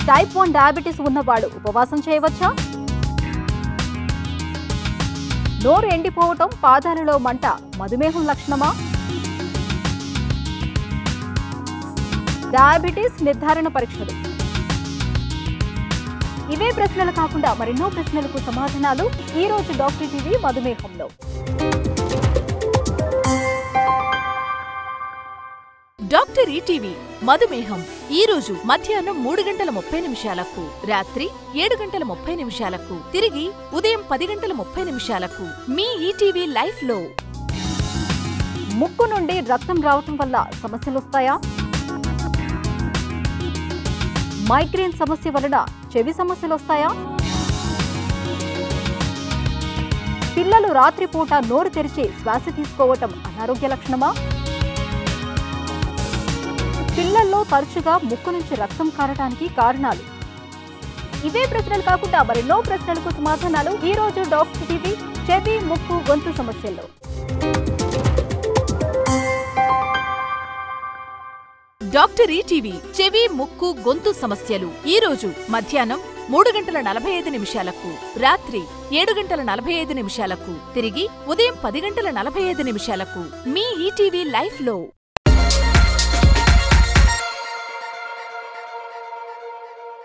type one diabetes ఉన్నవాడు ఉపవాసం చేయవచ్చా నోరు ఎండిపోవటం పాదాలలో మంట మధుమేహం లక్షణమా డయాబెటీస్ నిర్ధారణ పరీక్షలు ఇవే ప్రశ్నలు కాకుండా మరెన్నో ప్రశ్నలకు సమాధానాలు ఈ రోజు డాక్టర్ టీవీ మధుమేహంలో డాక్టర్ ఈటీవీ మధుమేహం ఈ రోజు మధ్యాహ్నం మూడు గంటల ముప్పై నిమిషాలకు రాత్రి ఏడు గంటల ముప్పై నిమిషాలకు తిరిగి ఉదయం పది గంటల ముప్పై నిమిషాలకు మీ ఈటీవీ లైఫ్ లో ముక్కు నుండి రక్తం రావటం వల్ల సమస్యలు వస్తాయా మైగ్రేన్ సమస్య వలన చెవి సమస్యలు వస్తాయా పిల్లలు రాత్రిపూట నోరు తెరిచి శ్వాస తీసుకోవటం అనారోగ్య లక్షణమా పిల్లల్లో తరచుగా ముక్కు నుంచి రక్తం కారటానికి కారణాలు ఇవే ప్రశ్నలు కాకుండా మరెన్నో ప్రశ్నలకు సమాధానాలు ఈ రోజు డాక్టర్ టీవీ చెవి ముక్కు గొంతు సమస్యల్లో డాక్టర్ ఈటీవీ చెవి ముక్కు గొంతు సమస్యలు ఈ రోజు మధ్యాహ్నం మూడు గంటల నలభై ఐదు నిమిషాలకు రాత్రి ఏడు గంటల నలభై ఐదు నిమిషాలకు తిరిగి ఉదయం పది గంటల నలభై ఐదు నిమిషాలకు మీ ఈటీవీ లైఫ్ లో